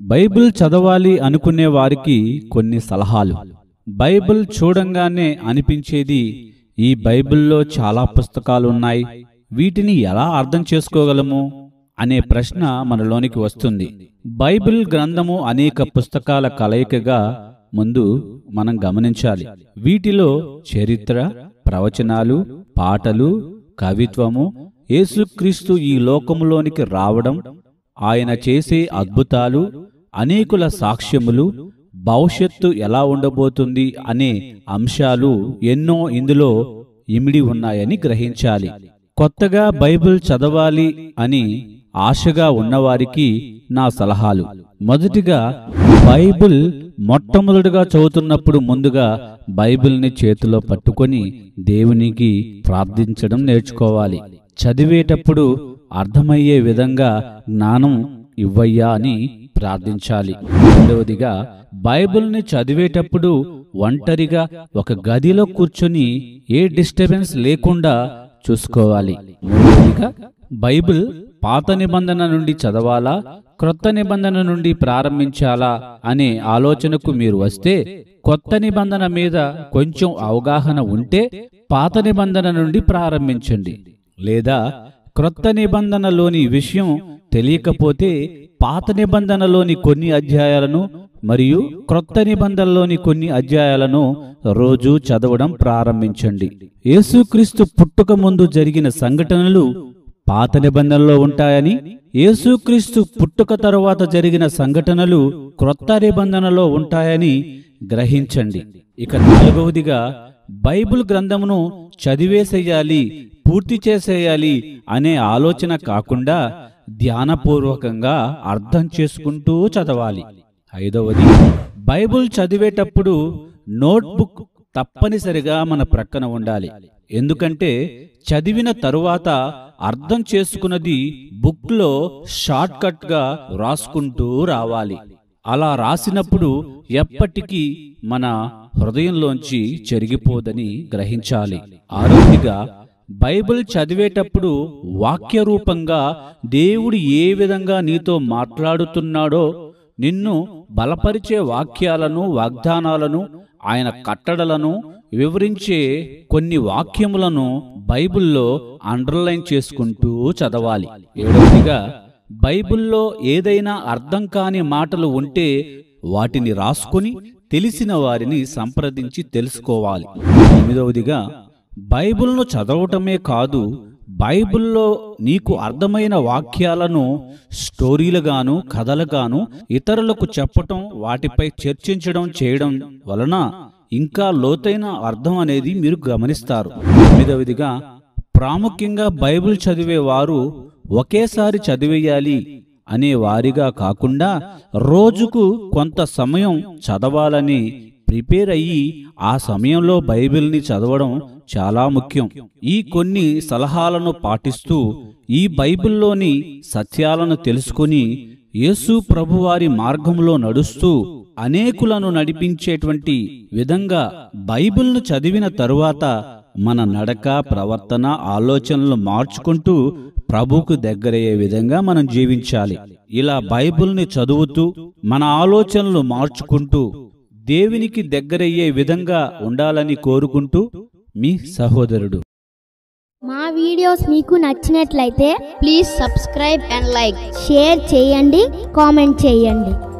Bible చదవాలి అనుకునే వారికి కొన్ని సలహాలు బైబిల్ చూడంగానే అనిపించేది ఈ బైబిల్లో చాలా పుస్తకాలు ఉన్నాయి వీటిని ఎలా అర్థం చేసుకోగలము అనే ప్రశ్న మనలోనికి వస్తుంది బైబిల్ గ్రంథము అనేక పుస్తకాల కలయికగా ముందు మనం గమనించాలి వీటిలో చరిత్ర ప్రవచనాలు పాటలు కవిత్వము యేసుక్రీస్తు ఈ లోకములోనికి రావడం ఆయన చేసే అద్భుతాలు అనేకుల సాక్ష్యములు భవిష్యత్తు ఎలా ఉండబోతుంది అనే అంశాలు ఎన్నో ఇందులో ఇమిడి ఉన్నాయని గ్రహించాలి కొత్తగా బైబిల్ చదవాలి అని ఆశగా ఉన్నవారికి నా సలహాలు మొదటిగా బైబిల్ మొట్టమొదటిగా చదువుతున్నప్పుడు ముందుగా బైబిల్ని చేతిలో పట్టుకొని దేవునికి ప్రార్థించడం నేర్చుకోవాలి చదివేటప్పుడు అర్థమయ్యే విధంగా జ్ఞానం ఇవ్వయ్యా అని ప్రార్థించాలి రెండవదిగా బైబిల్ని చదివేటప్పుడు ఒంటరిగా ఒక గదిలో కూర్చొని ఏ డిస్టర్బెన్స్ లేకుండా చూసుకోవాలి మూడవదిగా బైబిల్ పాత నిబంధన నుండి చదవాలా క్రొత్త నిబంధన నుండి ప్రారంభించాలా అనే ఆలోచనకు మీరు వస్తే కొత్త నిబంధన మీద కొంచెం అవగాహన ఉంటే పాత నిబంధన నుండి ప్రారంభించండి లేదా క్రొత్త నిబంధనలోని విషయం తెలియకపోతే పాత నిబంధనలోని కొన్ని అధ్యాయాలను మరియు క్రొత్త నిబంధనలోని కొన్ని అధ్యాయాలను రోజు చదవడం ప్రారంభించండి యేసుక్రీస్తు పుట్టుక ముందు జరిగిన సంఘటనలు పాత నిబంధనలో ఉంటాయని యేసుక్రీస్తు పుట్టుక తరువాత జరిగిన సంఘటనలు క్రొత్త నిబంధనలో ఉంటాయని గ్రహించండి ఇక నాలుగవదిగా బైబిల్ గ్రంథమును చదివేసేయాలి పూర్తి చేసేయాలి అనే ఆలోచన కాకుండా ధ్యానపూర్వకంగా అర్థం చేసుకుంటూ చదవాలి ఐదవది బైబిల్ చదివేటప్పుడు నోట్బుక్ తప్పనిసరిగా మన ప్రక్కన ఉండాలి ఎందుకంటే చదివిన తరువాత అర్థం చేసుకున్నది బుక్లో షార్ట్ కట్గా రాసుకుంటూ రావాలి అలా రాసినప్పుడు ఎప్పటికీ మన హృదయంలోంచి చెరిగిపోదని గ్రహించాలి ఆరోగ్యగా బైబిల్ చదివేటప్పుడు వాక్య రూపంగా దేవుడు ఏ విధంగా నీతో మాట్లాడుతున్నాడో నిన్ను బలపరిచే వాక్యాలను వాగ్దానాలను ఆయన కట్టడలను వివరించే కొన్ని వాక్యములను బైబిల్లో అండర్లైన్ చేసుకుంటూ చదవాలి ఏడవదిగా బైబిల్లో ఏదైనా అర్థం కాని మాటలు ఉంటే వాటిని రాసుకొని తెలిసిన వారిని సంప్రదించి తెలుసుకోవాలి ఎనిమిదవదిగా బైబిల్ను చదవటమే కాదు బైబిల్లో నీకు అర్థమైన వాక్యాలను స్టోరీలుగాను కథలుగాను ఇతరులకు చెప్పటం వాటిపై చర్చించడం చేయడం వలన ఇంకా లోతైన అర్థం అనేది మీరు గమనిస్తారు తొమ్మిదవదిగా ప్రాముఖ్యంగా బైబిల్ చదివే వారు ఒకేసారి చదివేయాలి అనే వారిగా కాకుండా రోజుకు కొంత సమయం చదవాలని ప్రిపేర్ అయ్యి ఆ సమయంలో బైబిల్ని చదవడం చాలా ముఖ్యం ఈ కొన్ని సలహాలను పాటిస్తూ ఈ బైబిల్లోని సత్యాలను తెలుసుకుని యేసు ప్రభువారి మార్గంలో నడుస్తూ అనేకులను నడిపించేటువంటి విధంగా బైబిల్ను చదివిన తరువాత మన నడక ప్రవర్తన ఆలోచనలు మార్చుకుంటూ ప్రభుకు దగ్గరయ్యే విధంగా మనం జీవించాలి ఇలా బైబిల్ని చదువుతూ మన ఆలోచనలు మార్చుకుంటూ దేవునికి దగ్గరయ్యే విధంగా ఉండాలని కోరుకుంటూ మీ సహోదరుడు మా వీడియోస్ మీకు నచ్చినట్లయితే Please subscribe and like. Share చేయండి కామెంట్ చేయండి